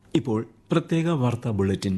ഇപ്പോൾ പ്രത്യേക വാർത്താ ബുള്ളറ്റിൻ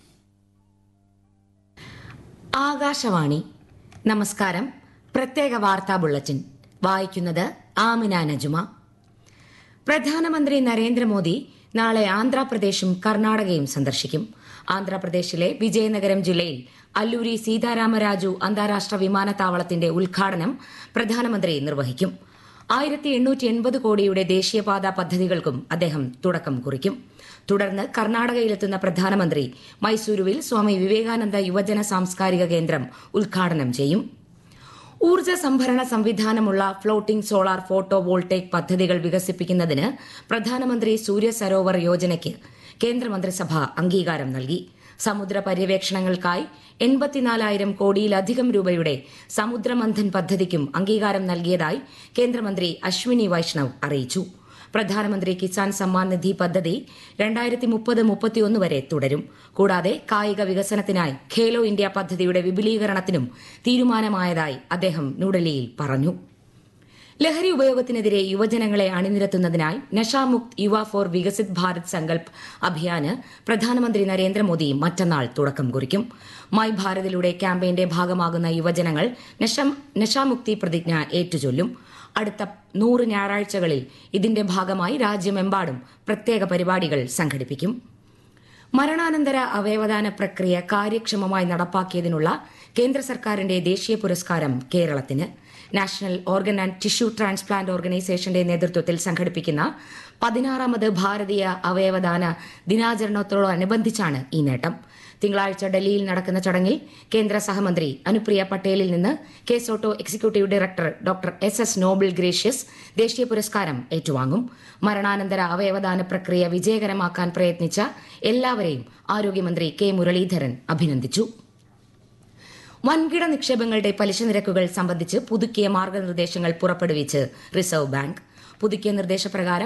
ആകാശവാണി നമസ്കാരം പ്രത്യേക വാർത്താ ബുള്ളറ്റിൻ വായിക്കുന്നത് ആമിന നജുമ പ്രധാനമന്ത്രി നരേന്ദ്രമോദി നാളെ ആന്ധ്രാപ്രദേശും കർണാടകയും സന്ദർശിക്കും ആന്ധ്രാപ്രദേശിലെ വിജയനഗരം ജില്ലയിൽ അല്ലൂരി സീതാരാമരാജു അന്താരാഷ്ട്ര വിമാനത്താവളത്തിന്റെ ഉദ്ഘാടനം പ്രധാനമന്ത്രി നിർവഹിക്കും ആയിരത്തി എണ്ണൂറ്റി എൺപത് കോടിയുടെ ദേശീയപാത പദ്ധതികൾക്കും അദ്ദേഹം തുടക്കം കുറിക്കും തുടർന്ന് കർണാടകയിലെത്തുന്ന പ്രധാനമന്ത്രി മൈസൂരുവിൽ സ്വാമി വിവേകാനന്ദ യുവജന സാംസ്കാരിക കേന്ദ്രം ഉദ്ഘാടനം ചെയ്യും ഊർജ്ജ സംഭരണ സംവിധാനമുള്ള ഫ്ലോട്ടിംഗ് സോളാർ ഫോട്ടോ വോൾട്ടേക് പദ്ധതികൾ വികസിപ്പിക്കുന്നതിന് പ്രധാനമന്ത്രി സൂര്യ സരോവർ യോജനയ്ക്ക് കേന്ദ്രമന്ത്രിസഭ അംഗീകാരം നൽകി സമുദ്ര പര്യവേക്ഷണങ്ങൾക്കായി എൺപത്തിനാലായിരം കോടിയിലധികം രൂപയുടെ സമുദ്രമന്ഥൻ പദ്ധതിക്കും അംഗീകാരം നൽകിയതായി കേന്ദ്രമന്ത്രി അശ്വിനി വൈഷ്ണവ് അറിയിച്ചു പ്രധാനമന്ത്രി കിസാൻ സമ്മാൻ നിധി പദ്ധതി രണ്ടായിരത്തി മുപ്പത് മുപ്പത്തിയൊന്ന് വരെ തുടരും കൂടാതെ കായിക വികസനത്തിനായി ഖേലോ ഇന്ത്യ പദ്ധതിയുടെ വിപുലീകരണത്തിനും തീരുമാനമായതായി അദ്ദേഹം ന്യൂഡൽഹിയിൽ പറഞ്ഞു ലഹരി ഉപയോഗത്തിനെതിരെ യുവജനങ്ങളെ അണിനിരത്തുന്നതിനായി നഷാമുക്ത് യുവ ഫോർ വികസിത് ഭാരത് സങ്കൽപ് അഭിയാന് പ്രധാനമന്ത്രി നരേന്ദ്രമോദി മറ്റന്നാൾ തുടക്കം കുറിക്കും മൈ ഭാരതിലൂടെ ക്യാമ്പയിന്റെ ഭാഗമാകുന്ന യുവജനങ്ങൾ നശം- നശാമുക്തി പ്രതിജ്ഞ ഏറ്റുചൊല്ലും അടുത്ത നൂറ് ഞായറാഴ്ചകളിൽ ഇതിന്റെ ഭാഗമായി രാജ്യമെമ്പാടും പ്രത്യേക പരിപാടികൾ സംഘടിപ്പിക്കും മരണാനന്തര അവയവദാന പ്രക്രിയ കാര്യക്ഷമമായി നടപ്പാക്കിയതിനുള്ള കേന്ദ്ര സർക്കാരിന്റെ ദേശീയ പുരസ്കാരം കേരളത്തിന് national organ and tissue transplant ഓർഗനൈസേഷന്റെ നേതൃത്വത്തിൽ സംഘടിപ്പിക്കുന്ന പതിനാറാമത് ഭാരതീയ അവയവദാന ദിനാചരണത്തോടനുബന്ധിച്ചാണ് ഈ നേട്ടം തിങ്കളാഴ്ച ഡൽഹിയിൽ നടക്കുന്ന ചടങ്ങിൽ കേന്ദ്ര സഹമന്ത്രി അനുപ്രിയ പട്ടേലിൽ നിന്ന് KSOTTO executive director doctor S S Noble Gracious ദേശീയ പുരസ്കാരം ഏറ്റുവാങ്ങും മരണാനന്തര അവയവദാന പ്രക്രിയ വിജയകരമാക്കാൻ പ്രയത്നിച്ച എല്ലാവരെയും ആരോഗ്യമന്ത്രി കെ മുരളീധരൻ അഭിനന്ദിച്ചു വൻകിട നിക്ഷേപങ്ങളുടെ പലിശ നിരക്കുകൾ സംബന്ധിച്ച് പുതുക്കിയ മാർഗനിർദ്ദേശങ്ങൾ പുറപ്പെടുവിച്ച് റിസർവ് ബാങ്ക് പുതുക്കിയ നിർദ്ദേശപ്രകാരം